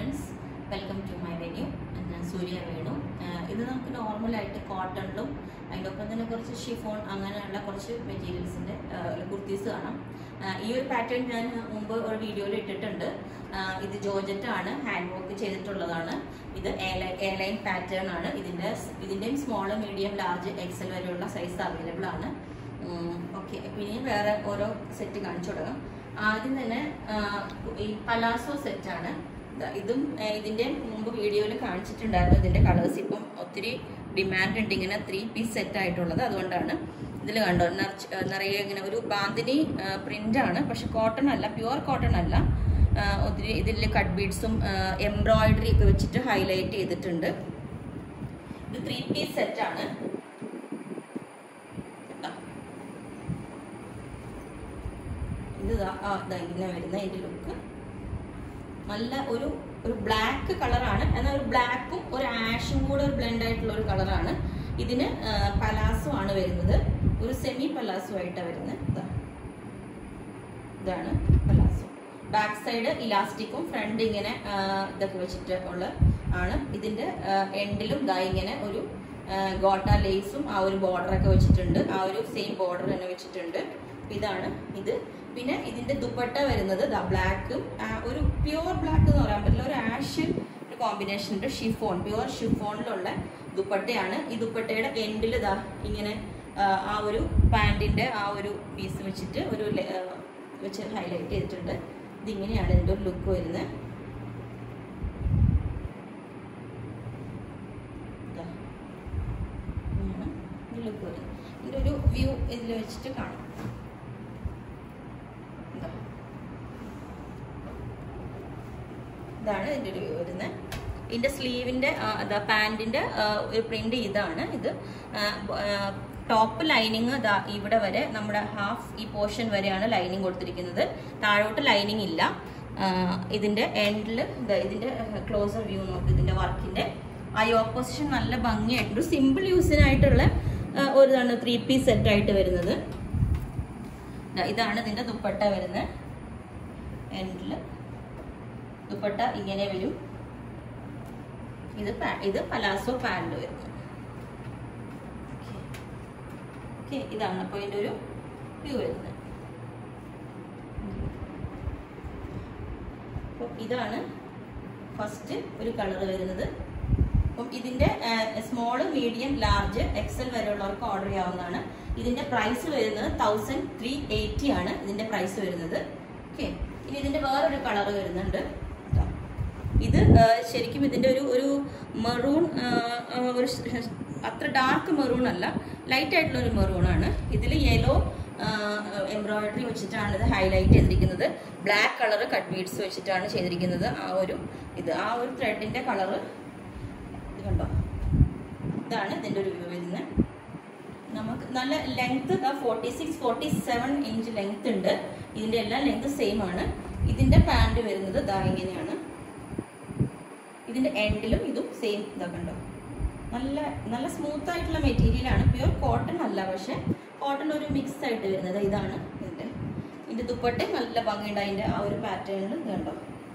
Friends welcome to my venue ഞാൻ സൂര്യ വേണു ആഹ് ഇത് നമുക്ക് നോർമലായിട്ട് കോട്ടണിലും അതിൻ്റെ ഒപ്പം തന്നെ കുറച്ച് ഷിഫോൺ അങ്ങനെയുള്ള കുറച്ച് മെറ്റീരിയൽസിൻ്റെ കുർത്തീസ് കാണാം ആഹ് ഈ ഒരു പാറ്റേൺ ഞാൻ മുമ്പ് ഒരു വീഡിയോയിൽ ഇട്ടിട്ടുണ്ട് ആഹ് ഇത് ജോർജറ്റ് ആണ് ഹാൻഡ് വർക്ക് ചെയ്തിട്ടുള്ളതാണ് ഇത് എ ലൈൻ പാറ്റേൺ ആണ് ഇതിൻ്റെ ഇതിൻ്റെയും സ്മോൾ മീഡിയം ലാർജ് എക്സൽ വരെയുള്ള സൈസ് അവൈലബിൾ ആണ് ഓക്കെ പിന്നെ വേറെ ഓരോ സെറ്റ് കാണിച്ചു തുടങ്ങാം ആദ്യം തന്നെ ആ, ഈ പലാസോ സെറ്റാണ് ഇതും ആ, ഇതിന്റെ മുമ്പ് വീഡിയോയിൽ കാണിച്ചിട്ടുണ്ടായിരുന്നു ഇതിന്റെ കളേഴ്സ് ഇപ്പം ഒത്തിരി ഡിമാൻഡ് ഉണ്ട് ഇങ്ങനെ ത്രീ പീസ് സെറ്റ് ആയിട്ടുള്ളത് അതുകൊണ്ടാണ് ഇതിൽ കണ്ടോ നിറച്ച് ആ, നിറയെ ഇങ്ങനെ ഒരു ബാന്തിനി പ്രിന്റ് ആണ് പക്ഷെ കോട്ടൺ അല്ല പ്യുവർ കോട്ടൺ അല്ല ആ, ഒത്തിരി ഇതിൽ കട്ട് ബീഡ്സും എംബ്രോയിഡറി ഒക്കെ വെച്ചിട്ട് ഹൈലൈറ്റ് ചെയ്തിട്ടുണ്ട് ഇത് ത്രീ പീസ് സെറ്റ് ആണ് ദാ. ഇത് ദാ ആ ദാ ഇങ്ങനെ വരുന്ന ഇതിന്റെ ലുക്ക് നല്ല ഒരു ഒരു ബ്ലാക്ക് കളറാണ് എന്നാൽ ഒരു ബ്ലാക്കും ഒരു ആഷും കൂടെ ഒരു ബ്ലെൻഡ് ആയിട്ടുള്ള ഒരു കളറാണ് ഇതിന് പലാസോ ആണ് വരുന്നത് ഒരു സെമി പലാസോ ആയിട്ടാണ് വരുന്നത് ഇതാ. ഇതാണ് പലാസോ ബാക്ക് സൈഡ് ഇലാസ്റ്റിക്കും ഫ്രണ്ട് ഇങ്ങനെ ആ, ഇതൊക്കെ വെച്ചിട്ട് ഉള്ള ആണ് ഇതിന്റെ എൻഡിലും ദാ ഇങ്ങനെ ഒരു ഗോട്ട ലേസും ആ ഒരു ബോർഡർ ഒക്കെ വെച്ചിട്ടുണ്ട് ആ ഒരു സെയിം ബോർഡർ തന്നെ വെച്ചിട്ടുണ്ട് ഇതാണ് ഇത് പിന്നെ ഇതിന്റെ ദുപ്പട്ട വരുന്നത് ദാ ബ്ലാക്കും ഒരു പ്യുവർ ബ്ലാക്ക് എന്ന് പറയാൻ പറ്റില്ല ഒരു ആഷ് ഒരു കോമ്പിനേഷൻ ഉണ്ട് ഷിഫോൺ പ്യുവർ ഷിഫോണിലുള്ള ദുപ്പട്ടയാണ് ഈ ദുപ്പട്ടയുടെ എൻഡിൽ ദാ ഇങ്ങനെ ആ, ആ ഒരു പാൻറ്റിന്റെ ആ ഒരു പീസ് വെച്ചിട്ട് ഒരു ലെ- ആ, വെച്ച് ഹൈലൈറ്റ് ചെയ്തിട്ടുണ്ട് ഇതിങ്ങനെയാണ് ഇതിന്റെ ഒരു ലുക്ക് വരുന്നത് ഇതാ. ഇങ്ങനെയാണ് ഈ ലുക്ക് വരുന്നത് ഇതിന്റെ ഒരു വ്യൂ ഇതിൽ വെച്ചിട്ട് കാണാം ഇതാ. ഇതാണ് ഇതിന്റെ ഒരു വ്യൂ വരുന്നത് ഇതിന്റെ സ്ലീവിന്റെ അതാ പാന്റിന്റെ ഒരു പ്രിന്റ് ഇതാണ് ഇത് ടോപ്പ് ലൈനിങ് ദാ ഇവിടെ വരെ നമ്മുടെ ഹാഫ് ഈ പോർഷൻ വരെയാണ് ലൈനിങ് കൊടുത്തിരിക്കുന്നത് താഴോട്ട് ലൈനിങ് ഇല്ല ആ, ഇതിന്റെ എൻഡിൽ ഇതിന്റെ ക്ലോസർ വ്യൂ നോക്ക് ഇതിന്റെ വർക്കിന്റെ ആ ഓപ്പോസിഷൻ നല്ല ഭംഗിയായിട്ടുണ്ട് സിമ്പിൾ യൂസിനായിട്ടുള്ള ആ, ഒരു ഇതാണ് ത്രീ പീസ് സെറ്റ് ആയിട്ട് വരുന്നത് ദാ ഇതാണ് ഇതിന്റെ ദുപ്പട്ട വരുന്നത് എൻഡില് ദുപ്പട്ട ഇങ്ങനെ വരും ഇത് പാ- ഇത് പലാസോ പാൻറ് വരുന്നു ഓക്കെ ഇതാണ് അപ്പോൾ ഇതിൻ്റെ ഒരു വ്യൂ വരുന്നത് അപ്പോൾ ഇതാണ് ഫസ്റ്റ് ഒരു കളർ വരുന്നത് അപ്പം ഇതിന്റെ സ്മോൾ മീഡിയം ലാർജ് എക്സൽ വരെയുള്ളവർക്ക് ഓർഡർ ചെയ്യാവുന്നതാണ് ഇതിന്റെ പ്രൈസ് വരുന്നത് തൗസൻഡ് ത്രീ എയ്റ്റി ആണ് ഇതിന്റെ പ്രൈസ് വരുന്നത് ഓക്കെ ഇനി ഇതിന്റെ വേറൊരു കളർ വരുന്നുണ്ട് ഇതാ. ഇത് ആ, ശരിക്കും ഇതിന്റെ ഒരു ഒരു മെറൂൺ ഒരു ഷ- അത്ര ഡാർക്ക് മെറൂൺ അല്ല ലൈറ്റ് ആയിട്ടുള്ള ഒരു മെറൂൺ ആണ് ഇതിൽ യെല്ലോ എംബ്രോയിഡറി വെച്ചിട്ടാണ് ഇത് ഹൈലൈറ്റ് ചെയ്തിരിക്കുന്നത് ബ്ലാക്ക് കളർ കട്ട് ബീഡ്സ് വെച്ചിട്ടാണ് ചെയ്തിരിക്കുന്നത് ആ ഒരു ഇത് ആ ഒരു ത്രെഡിന്റെ കളറ് ഇത് കണ്ടോ ഇതാണ് ഇതിന്റെ ഒരു വ്യൂ വരുന്നത് നമുക്ക് നല്ല length forty six forty seven inch length ഉണ്ട് ഇതിന്റെ എല്ലാം ലെങ്ത് സെയിം ആണ് ഇതിന്റെ പാൻറ് വരുന്നത് ദാ ഇങ്ങനെയാണ് ഇതിന്റെ എൻഡിലും ഇതും സെയിം ഇതാ കണ്ടോ നല്ല നല്ല സ്മൂത്ത് ആയിട്ടുള്ള മെറ്റീരിയൽ ആണ് പ്യുവർ കോട്ടൺ അല്ല പക്ഷെ കോട്ടൺ ഒരു മിക്സ് ആയിട്ട് വരുന്നത് ഇതാണ് ഇതിന്റെ ഇതിന്റെ ദുപ്പട്ട നല്ല ഭംഗിയുണ്ട് അതിന്റെ ആ ഒരു പാറ്റേണിൽ കണ്ടോ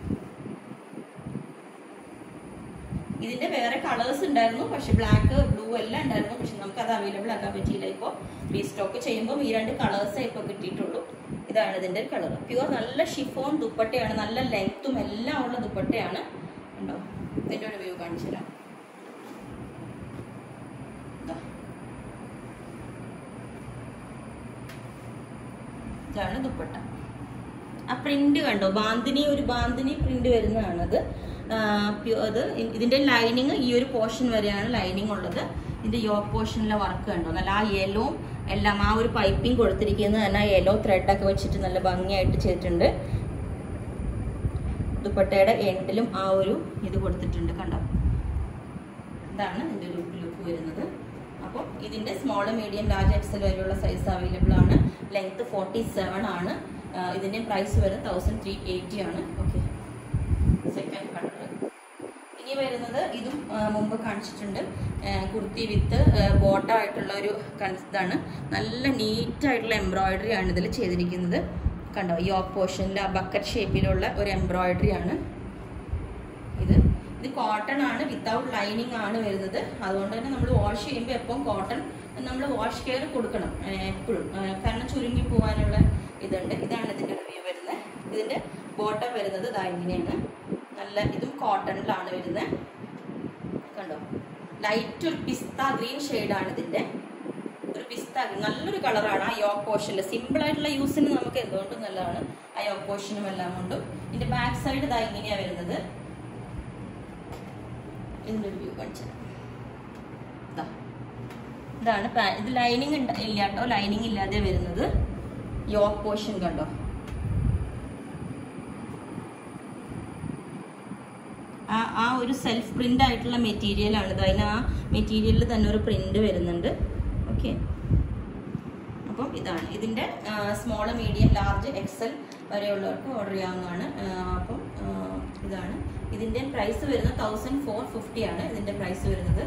ഇതിന്റെ വേറെ കളേഴ്സ് ഉണ്ടായിരുന്നു പക്ഷെ ബ്ലാക്ക് ബ്ലൂ എല്ലാം ഉണ്ടായിരുന്നു പക്ഷെ നമുക്ക് അത് അവൈലബിൾ ആക്കാൻ പറ്റിയില്ല ഇപ്പോൾ റീസ്റ്റോക്ക് ചെയ്യുമ്പോൾ ഈ രണ്ട് കളേഴ്സേ ഇപ്പോൾ കിട്ടിയിട്ടുള്ളൂ ഇതാണ് ഇതിന്റെ കളർ പ്യുവർ നല്ല ഷിഫോൺ ദുപ്പട്ടയാണ് നല്ല ലെങ്ത്തും എല്ലാം ഉള്ള ദുപ്പട്ടയാണ് ഉണ്ടോ ഇതിന്റെ ഒരു വ്യൂ കാണിച്ചു തരാം ഇതാ. ഇതാണ് ദുപ്പട്ട ആ പ്രിന്റ് കണ്ടോ ബാന്തിനി ഒരു ബാന്തിനി പ്രിന്റ് വരുന്നതാണത് ആ, പ്യു- അത് ഇതിന്റെ ലൈനിങ് ഈ ഒരു പോർഷൻ വരെയാണ് ലൈനിങ് ഉള്ളത് ഇതിന്റെ യോ പോർഷനിലെ വർക്ക് കണ്ടോ നല്ല ആ യെല്ലോ എല്ലാം ആ ഒരു പൈപ്പിംഗ് കൊടുത്തിരിക്കുന്നത് തന്നെ യെല്ലോ ത്രെഡൊക്കെ വെച്ചിട്ട് നല്ല ഭംഗിയായിട്ട് ചെയ്തിട്ടുണ്ട് ദുപ്പട്ടയുടെ എൻഡിലും ആ ഒരു ഇത് കൊടുത്തിട്ടുണ്ട് കണ്ടോ ഇതാണ് ഇതിന്റെ ഒരു ലുക്ക് വരുന്നത് അപ്പോൾ ഇതിന്റെ സ്മോൾ മീഡിയം ലാർജ് എക്സൽ വരെയുള്ള സൈസ് അവൈലബിൾ ആണ് ലെങ്ത് ഫോർട്ടി സെവൻ ആണ് ആ, ഇതിന്റെ പ്രൈസ് വരുന്നത് തൗസൻഡ് ത്രീ എയ്റ്റി ആണ് ഓക്കെ സെക്കൻഡ് കളർ ഇനി വരുന്നത് ഇതും ആ, മുമ്പ് കാണിച്ചിട്ടുണ്ട് ആ, കുർത്തി വിത്ത് ബോട്ട ആയിട്ടുള്ള ഒരു കൺ- ഇതാണ് നല്ല നീറ്റ് ആയിട്ടുള്ള എംബ്രോയിഡറി ആണ് ഇതിൽ ചെയ്തിരിക്കുന്നത് കണ്ടോ യോക്ക് പോർഷനിൽ ആ ബക്കറ്റ് ഷേപ്പിലുള്ള ഒരു എംബ്രോയിഡറി ആണ് ഇത് ഇത് കോട്ടൺ ആണ് വിത്തൗട്ട് ലൈനിങ് ആണ് വരുന്നത് അതുകൊണ്ട് തന്നെ നമ്മൾ വാഷ് ചെയ്യുമ്പോൾ എപ്പം കോട്ടൺ നമ്മൾ വാഷ് കെയർ കൊടുക്കണം എപ്പോഴും കാരണം ചുരുങ്ങി പോകാനുള്ള ഇതുണ്ട് ഇതാണ് ഇതിന്റെ റിവ്യൂ വരുന്നത് ഇതിന്റെ ബോട്ടം വരുന്നത് ഇതാ ഇങ്ങനെയാണ് നല്ല ഇതും കോട്ടണിലാണ് വരുന്നത് കണ്ടോ ലൈറ്റ് ഒരു പിസ്ത ഗ്രീൻ ആണ് ഇതിന്റെ ഒരു പിസ്ത green. നല്ലൊരു കളറാണ് ആ യോക്ക് പോർഷനിൽ സിമ്പിൾ ആയിട്ടുള്ള യൂസിന് നമുക്ക് എന്തുകൊണ്ടും നല്ലതാണ് ആ യോക്ക് പോർഷനും എല്ലാം കൊണ്ടും ഇതിന്റെ ബാക്ക് സൈഡ് ഇതാ ഇങ്ങനെയാ വരുന്നത് ഇതിന്റെ ഒരു വ്യൂ കാണിച്ചു തരാം. ദാ. ഇതാണ് പാ- ഇത് ലൈനിങ് ഇല്ല കേട്ടോ ലൈനിങ് ഇല്ലാതെ വരുന്നത് യോക്ക് പോർഷൻ കണ്ടോ ആ ആ ഒരു സെൽഫ് പ്രിന്റ് ആയിട്ടുള്ള മെറ്റീരിയൽ ആണ് ഇത് അതിന് ആ മെറ്റീരിയലിൽ തന്നെ ഒരു പ്രിന്റ് വരുന്നുണ്ട് ഓക്കെ അപ്പം ഇതാണ് ഇതിന്റെ സ്മോൾ മീഡിയം ലാർജ് എക്സൽ വരെയുള്ളവർക്ക് ഓർഡർ ചെയ്യാവുന്നതാണ് ആ, അപ്പം ആ, ഇതാണ് ഇതിന്റെ പ്രൈസ് വരുന്നത് തൗസൻഡ് ഫോർ ഫിഫ്റ്റി ആണ് ഇതിന്റെ പ്രൈസ് വരുന്നത്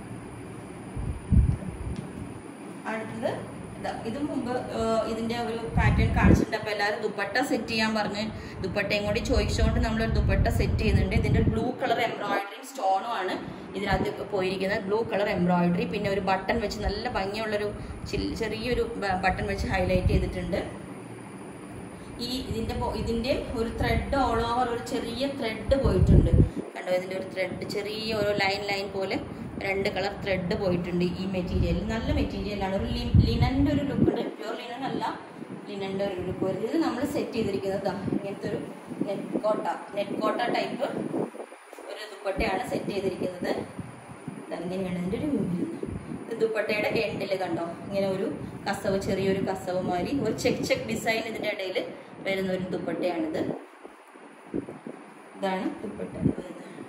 അടുത്തത് ഇതാ ഇതും മുമ്പ് ആ, ഇതിന്റെ ഒരു പാറ്റേൺ കാണിച്ചിട്ടുണ്ട് അപ്പൊ എല്ലാവരും ദുപ്പട്ട സെറ്റ് ചെയ്യാൻ പറഞ്ഞ് ദുപ്പട്ടയും കൂടി ചോദിച്ചുകൊണ്ട് നമ്മൾ ഒരു ദുപ്പട്ട സെറ്റ് ചെയ്യുന്നുണ്ട് ഇതിന്റെ ബ്ലൂ കളർ എംബ്രോയിഡറിയും സ്റ്റോണും ആണ് ഇതിനകത്ത് പോയിരിക്കുന്നത് ബ്ലൂ കളർ എംബ്രോയിഡറി പിന്നെ ഒരു ബട്ടൺ വെച്ച് നല്ല ഭംഗിയുള്ളൊരു ചിൽ- ചെറിയൊരു ബട്ടൺ വെച്ച് ഹൈലൈറ്റ് ചെയ്തിട്ടുണ്ട് ഈ ഇതിന്റെ പോ- ഇതിന്റെ ഒരു ത്രെഡ് ഓൾ ഓവർ ഒരു ചെറിയ ത്രെഡ് പോയിട്ടുണ്ട് കണ്ടോ ഇതിന്റെ ഒരു ത്രെഡ് ചെറിയ ഒരു ലൈൻ ലൈൻ പോലെ രണ്ട് കളർ ത്രെഡ് പോയിട്ടുണ്ട് ഈ മെറ്റീരിയൽ നല്ല മെറ്റീരിയലാണ് ഒരു ലിനന്റെ ഒരു ലുക്ക് ഉണ്ട് പ്യൂർ ലിനൻ അല്ല ലിനന്റെ ഒരു ലുക്ക് വരുന്നത് ഇത് നമ്മൾ സെറ്റ് ചെയ്തിരിക്കുന്നത് ദാ ഇങ്ങനത്തെ ഒരു നെറ്റ് കോട്ട നെറ്റ് കോട്ട ടൈപ്പ് ഒരു ദുപ്പട്ടയാണ് സെറ്റ് ചെയ്തിരിക്കുന്നത് ദാ ഇങ്ങനെയാണ് ഇതിന്റെ ഒരു വ്യൂ ഇത് ദുപ്പട്ടയുടെ എൻഡിൽ കണ്ടോ ഇങ്ങനെ ഒരു കസവ് ചെറിയൊരു കസവ് മാതിരി ഒരു ചെക്ക് ചെക്ക് ഡിസൈൻ ഇതിന്റെ ഇടയിൽ വരുന്ന ഒരു ദുപ്പട്ടയാണിത് ഇതാണ് ദുപ്പട്ട വരുന്നത്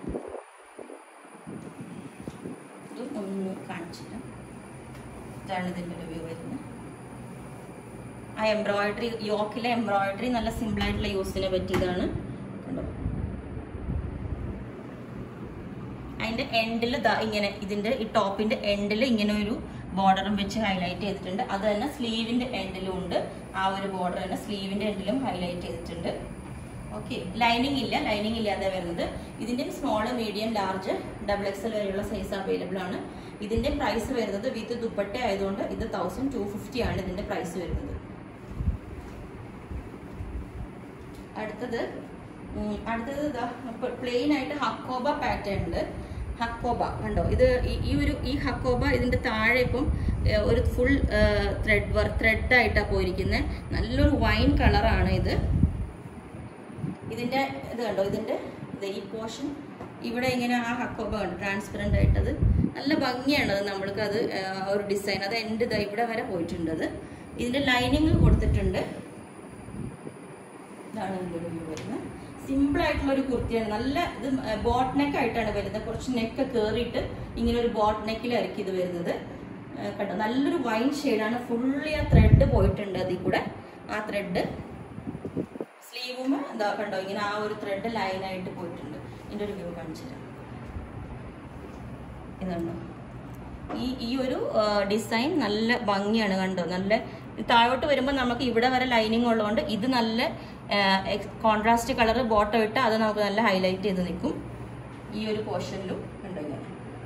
ഇതും ഒന്ന് കാണിച്ചു തരാം ഇതാണ് ഇതിന്റെ ഒരു വ്യൂ വരുന്നത് ആ എംബ്രോയിഡറി യോക്കിലെ എംബ്രോയിഡറി നല്ല സിമ്പിൾ ആയിട്ടുള്ള യൂസിനെ പറ്റിയതാണ് കണ്ടോ അതിന്റെ എൻഡിൽ ഇങ്ങനെ ഇതിന്റെ ഈ ടോപ്പിന്റെ എൻഡിൽ ഇങ്ങനെ ഒരു ബോർഡറും വെച്ച് ഹൈലൈറ്റ് ചെയ്തിട്ടുണ്ട് അത് തന്നെ സ്ലീവിന്റെ എൻഡിലും ഉണ്ട് ആ ഒരു ബോർഡർ തന്നെ സ്ലീവിന്റെ എൻഡിലും ഹൈലൈറ്റ് ചെയ്തിട്ടുണ്ട് ഓക്കെ ലൈനിങ് ഇല്ല ലൈനിങ് ഇല്ലാതെ വരുന്നത് ഇതിന്റെ small medium large double XL വരെയുള്ള സൈസ് അവൈലബിൾ ആണ് ഇതിന്റെ പ്രൈസ് വരുന്നത് വിത്ത് ദുപ്പട്ട ആയതുകൊണ്ട് ഇത് തൗസൻഡ് ടു ഫിഫ്റ്റി ആണ് ഇതിന്റെ പ്രൈസ് വരുന്നത് അടുത്തത് ഉം, അടുത്തത് ഇതാ പ്ലെയിൻ ആയിട്ട് ഹക്കോബ പാറ്റേൺ ഉണ്ട് ഹക്കോബ കണ്ടോ ഇത് ഈ- ഈ ഒരു ഈ ഹക്കോബ ഇതിന്റെ താഴെ ഇപ്പം ഏഹ്, ഒരു ഫുൾ ത്രെഡ് വർക്ക് ത്രെഡ് ആയിട്ടാണ് പോയിരിക്കുന്നത് നല്ലൊരു വൈൻ കളറാണ് ഇത് ഇതിന്റെ ഇത് കണ്ടോ ഇതിന്റെ ഇത് ഈ പോർഷൻ ഇവിടെ ഇങ്ങനെ ആ ഹക്കോബ കണ്ടോ ട്രാൻസ്പെറന്റ് ആയിട്ടത് നല്ല ഭംഗിയാണ് അത് നമ്മൾക്ക് അത് ഏഹ്, ഒരു ഡിസൈൻ അത് എൻ്റെ ഇതാ ഇവിടെ വരെ പോയിട്ടുണ്ട് അത് ഇതിന്റെ ലൈനിങ് കൊടുത്തിട്ടുണ്ട് ഇതാണ് ഇതിന്റെ ഒരു വ്യൂ വരുന്നത് സിമ്പിൾ ആയിട്ടുള്ള ഒരു കുർത്തിയാണ് നല്ല ഇത് ബോട്ട് നെക്ക് ആയിട്ടാണ് വരുന്നത് കുറച്ച് നെക്ക് കയറിയിട്ട് ഇങ്ങനെ ഒരു ബോട്ട് നെക്കിലായിരിക്കും ഇത് വരുന്നത് ആ, കണ്ടോ നല്ലൊരു വൈൻ ഷെയ്ഡാണ് ഫുള്ളി ആ ത്രെഡ് പോയിട്ടുണ്ട് അതിൽ കൂടെ ആ ത്രെഡ് സ്ലീവും എന്താ കണ്ടോ ഇങ്ങനെ ആ ഒരു ത്രെഡ് ലൈനായിട്ട് പോയിട്ടുണ്ട് ഇതിന്റെ ഒരു വ്യൂ കാണിച്ചു തരാം ഇതുണ്ടോ ഈ ഈ ഒരു ഡിസൈൻ നല്ല ഭംഗിയാണ് കണ്ടോ നല്ല താഴോട്ട് വരുമ്പോൾ നമുക്ക് ഇവിടെ വരെ ലൈനിങ് ഉള്ളതുകൊണ്ട് ഇത് നല്ല കോൺട്രാസ്റ്റ് കളർ ബോട്ടം ഇട്ട് അത് നമുക്ക് നല്ല ഹൈലൈറ്റ് ചെയ്ത് നിൽക്കും ഈ ഒരു പോർഷനിലും കണ്ടോ ഇങ്ങനെ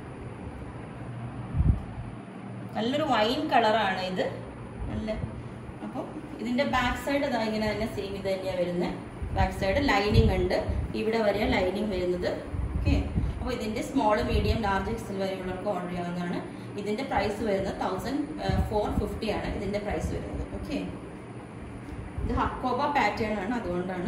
നല്ലൊരു വൈൻ കളറാണ് ഇത് നല്ല അപ്പം ഇതിന്റെ ബാക്ക് സൈഡ് ഇതാ ഇങ്ങനെ തന്നെ സെയിം ഇത് തന്നെയാണ് വരുന്നത് ബാക്ക് സൈഡ് ലൈനിങ് ഉണ്ട് ഇവിടെ വരെ ലൈനിങ് വരുന്നത് ഓക്കെ അപ്പോൾ ഇതിന്റെ സ്മോൾ മീഡിയം ലാർജ് എക്സൽ വരെയുള്ളവർക്ക് ഓർഡർ ചെയ്യാവുന്നതാണ് ഇതിന്റെ പ്രൈസ് വരുന്നത് തൗസൻഡ് ഫോർ ഫിഫ്റ്റി ആണ് ഇതിന്റെ പ്രൈസ് വരുന്നത് ഓക്കെ ഇത് ഹക്കോബ പാറ്റേൺ ആണ് അതുകൊണ്ടാണ്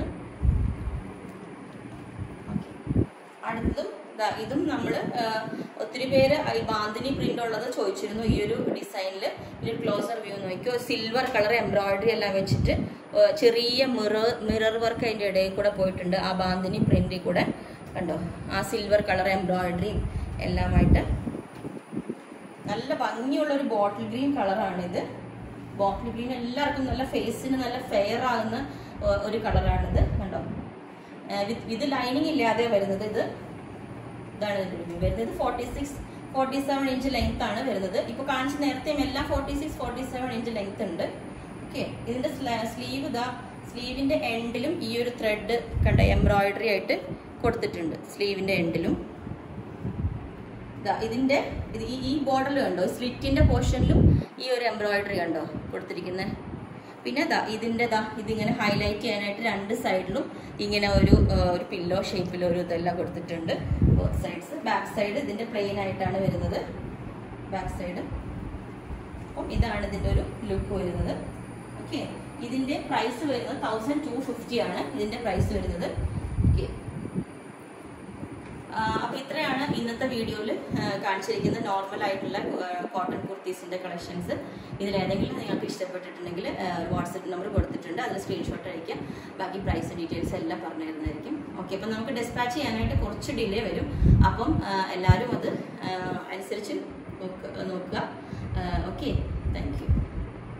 Okay. അടുത്തതും ദാ ഇതും നമ്മൾ ഒത്തിരി പേര് ഈ ബാന്തിനി പ്രിന്റ് ഉള്ളത് ചോദിച്ചിരുന്നു ഈ ഒരു ഡിസൈനിൽ ഒരു ക്ലോസർ വ്യൂ നോക്കിയോ സിൽവർ കളർ എംബ്രോയിഡറി എല്ലാം വെച്ചിട്ട് ആ, ചെറിയ മിറർ മിറർ വർക്ക് അതിന്റെ ഇടയിൽ കൂടെ പോയിട്ടുണ്ട് ആ ബാന്തിനി പ്രിന്റിൽ കൂടെ കണ്ടോ ആ സിൽവർ കളർ എംബ്രോയിഡറിയും എല്ലാമായിട്ട് നല്ല ഭംഗിയുള്ള ഒരു ബോട്ടിൽ ഗ്രീൻ കളറാണ് ഇത് ബോട്ടിൽ ഗ്രീൻ എല്ലാവർക്കും നല്ല ഫേസിന് നല്ല ഫെയർ ആകുന്ന ഒ- ഒരു കളറാണിത് കണ്ടോ ഇത് ലൈനിങ് ഇല്ലാതെ വരുന്നത് ഇത് ഇതാണ് ഇതിന്റെ review വരുന്നത് forty six forty seven inch length ആണ് വരുന്നത് ഇപ്പൊ കാണിച്ച നേരത്തെയും എല്ലാം forty six forty seven inch length ഉണ്ട് ഓക്കെ ഇതിന്റെ സ്ലീവ് ഇതാ സ്ലീവിന്റെ എൻഡിലും ഈ ഒരു ത്രെഡ് കണ്ട എംബ്രോയിഡറി ആയിട്ട് കൊടുത്തിട്ടുണ്ട് സ്ലീവിന്റെ എൻഡിലും ദാ ഇതിന്റെ ഇത് ഈ ഈ ബോർഡറിൽ കണ്ടോ സ്ലിറ്റിന്റെ പോർഷനിലും ഈ ഒരു എംബ്രോയിഡറി കണ്ടോ കൊടുത്തിരിക്കുന്നത് പിന്നെ ദാ ഇതിന്റെ ദാ ഇതിങ്ങനെ ഹൈലൈറ്റ് ചെയ്യാനായിട്ട് രണ്ട് സൈഡിലും ഇങ്ങനെ ഒരു ആ, ഒരു പില്ലോ ഷേപ്പിൽ ഒരു ഇതെല്ലാം കൊടുത്തിട്ടുണ്ട് ബോത്ത് സൈഡ്സ് ബാക്ക് സൈഡ് ഇതിന്റെ പ്ലെയിൻ ആയിട്ടാണ് വരുന്നത് ബാക്ക് സൈഡ് അപ്പം ഇതാണ് ഇതിന്റെ ഒരു ലുക്ക് വരുന്നത് ഓക്കെ ഇതിന്റെ പ്രൈസ് വരുന്നത് തൗസൻഡ് ടു ഫിഫ്റ്റി ആണ് ഇതിന്റെ പ്രൈസ് വരുന്നത് ഓക്കെ അപ്പൊ ഇത്രയാണ് ഇന്നത്തെ വീഡിയോയിൽ കാണിച്ചിരിക്കുന്ന നോർമൽ ആയിട്ടുള്ള കോട്ടൺ കുർത്തീസിന്റെ കളക്ഷൻസ് ഇതിൽ ഏതെങ്കിലും നിങ്ങൾക്ക് ഇഷ്ടപ്പെട്ടിട്ടുണ്ടെങ്കിൽ വാട്സപ്പ് നമ്പർ കൊടുത്തിട്ടുണ്ട് അതിൽ സ്ക്രീൻഷോട്ട് അയക്കാം ബാക്കി പ്രൈസ് ഡീറ്റെയിൽസ് എല്ലാം പറഞ്ഞു തരുന്നതായിരിക്കും ഓക്കെ അപ്പം നമുക്ക് ഡിസ്പാച്ച് ചെയ്യാനായിട്ട് കുറച്ച് ഡിലേ വരും അപ്പം ആ, എല്ലാവരും അത് ആ, അനുസരിച്ച് നോക്ക- നോക്കുക ഓക്കെ താങ്ക് യു